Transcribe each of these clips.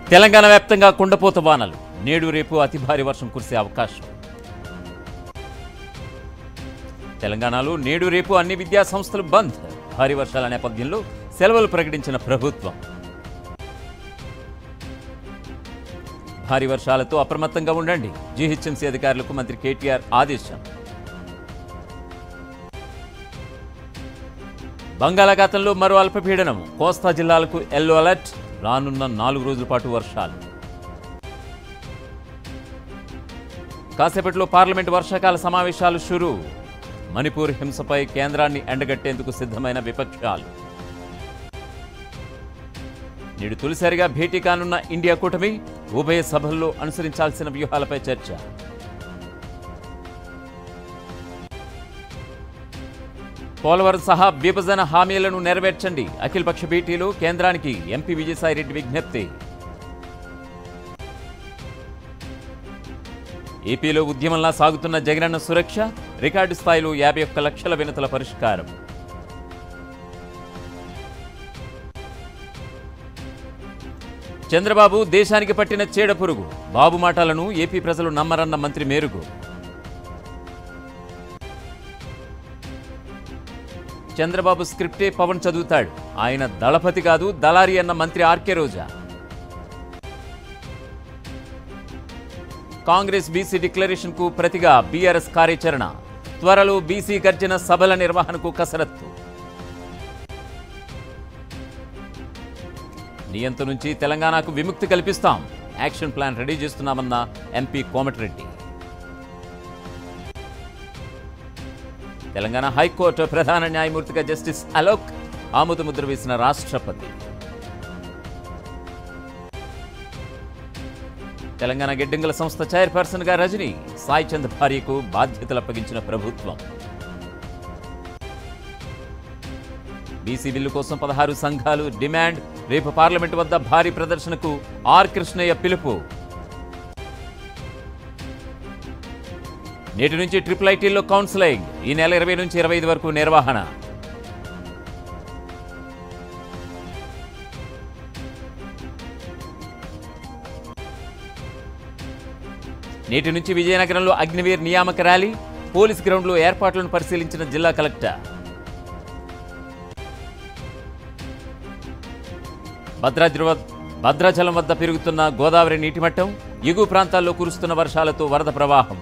తెలంగాణ వ్యాప్తంగా కుండపోత వానలు నేడు రేపు అతి భారీ వర్షం కురిసే అవకాశం తెలంగాణలో నేడు రేపు అన్ని విద్యా సంస్థలు బంద్ భారీ వర్షాల నేపథ్యంలో సెలవులు ప్రకటించిన ప్రభుత్వం భారీ వర్షాలతో అప్రమత్తంగా ఉండండి జీహెచ్ఎంసీ అధికారులకు మంత్రి కేటీఆర్ ఆదేశం బంగాళాఖాతంలో మరో అల్పపీడనం కోస్తా జిల్లాలకు ఎల్లో అలర్ట్ రానున్న నాలుగు రోజుల పాటు వర్షాలు కాసేపట్లో పార్లమెంట్ వర్షాకాల సమావేశాలు షురు మణిపూర్ హింసపై కేంద్రాన్ని ఎండగట్టేందుకు సిద్ధమైన విపక్షాలు నేడు తొలిసారిగా భేటీ కానున్న ఇండియా కూటమి ఉభయ సభల్లో అనుసరించాల్సిన వ్యూహాలపై చర్చ పోలవరం సహా విభజన హామీలను నెరవేర్చండి అఖిలపక్ష భేటీలో కేంద్రానికి ఎంపీ విజయసాయిరెడ్డి విజ్ఞప్తి ఏపీలో ఉద్యమంలా సాగుతున్న జగనన్న సురక్ష రికార్డు స్థాయిలో యాభై ఒక్క లక్షల వినతుల పరిష్కారం చంద్రబాబు దేశానికి పట్టిన చీడ పురుగు బాబు మాటలను ఏపీ ప్రజలు నమ్మరన్న మంత్రి మేరుగు చంద్రబాబు స్క్రిప్టే పవన్ చదువుతాడు ఆయన దళపతి కాదు దళారి అన్న మంత్రి RK Roja Congress BC declaration కు ప్రతిగా బీఆర్ఎస్ కార్యాచరణ త్వరలో బీసీ గర్జన సభల నిర్వహణకు కసరత్తు నియంత నుంచి తెలంగాణకు విముక్తి కల్పిస్తాం యాక్షన్ ప్లాన్ రెడీ చేస్తున్నామన్న ఎంపీ కోమటిరెడ్డి తెలంగాణ హైకోర్టు ప్రధాన న్యాయమూర్తిగా జస్టిస్ అలోక్ ఆమోద ముద్ర వేసిన రాష్ట్రపతి తెలంగాణ గిడ్డంగుల సంస్థ చైర్పర్సన్ గా రజని సాయి చంద్ భార్యకు బాధ్యతలు అప్పగించిన ప్రభుత్వం బీసీ బిల్లు కోసం పదహారు సంఘాలు డిమాండ్ రేపు పార్లమెంట్ వద్ద భారీ ప్రదర్శనకు ఆర్ కృష్ణయ్య పిలుపు నేటి నుంచి ట్రిపుల్ ఐటీల్లో కౌన్సిలింగ్ ఈ నెల ఇరవై నుంచి ఇరవై ఐదు వరకు నిర్వహణ నేటి నుంచి విజయనగరంలో అగ్నివీర్ నియామక ర్యాలీ పోలీస్ గ్రౌండ్లో ఏర్పాట్లను పరిశీలించిన జిల్లా కలెక్టర్ భద్రాద్రి వ- భద్రాచలం వద్ద పెరుగుతున్న గోదావరి నీటి మట్టం ఎగువ ప్రాంతాల్లో కురుస్తున్న వర్షాలతో వరద ప్రవాహం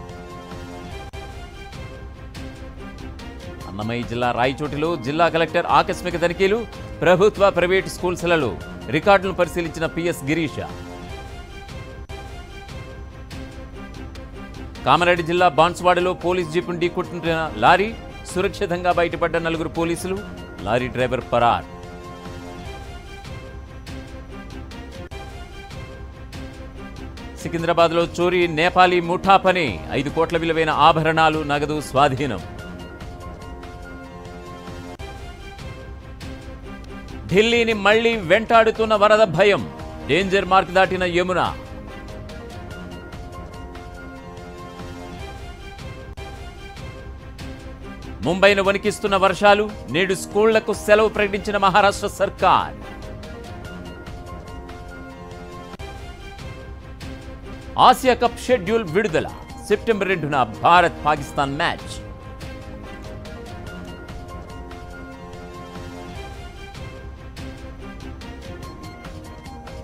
అన్నమయ్య జిల్లా రాయచోటిలో జిల్లా కలెక్టర్ ఆకస్మిక తనిఖీలు ప్రభుత్వ ప్రైవేటు స్కూల్స్లలో రికార్డులను పరిశీలించిన పిఎస్ గిరీష కామారెడ్డి జిల్లా బాన్స్వాడలో పోలీస్ జీపును ఢీకొట్టిన లారీ సురక్షితంగా బయటపడ్డ నలుగురు పోలీసులు లారీ డ్రైవర్ పరార్ సికింద్రాబాద్లో చోరీ నేపాలీ ముఠా పని ఐదు కోట్ల విలువైన ఆభరణాలు నగదు స్వాధీనం ఢిల్లీని మళ్లీ వెంటాడుతున్న వరద భయం డేంజర్ మార్క్ దాటిన యమున ముంబైను వణికిస్తున్న వర్షాలు నేడు స్కూళ్లకు సెలవు ప్రకటించిన మహారాష్ట్ర సర్కార్ ఆసియా కప్ షెడ్యూల్ విడుదల సెప్టెంబర్ రెండున భారత్ పాకిస్తాన్ మ్యాచ్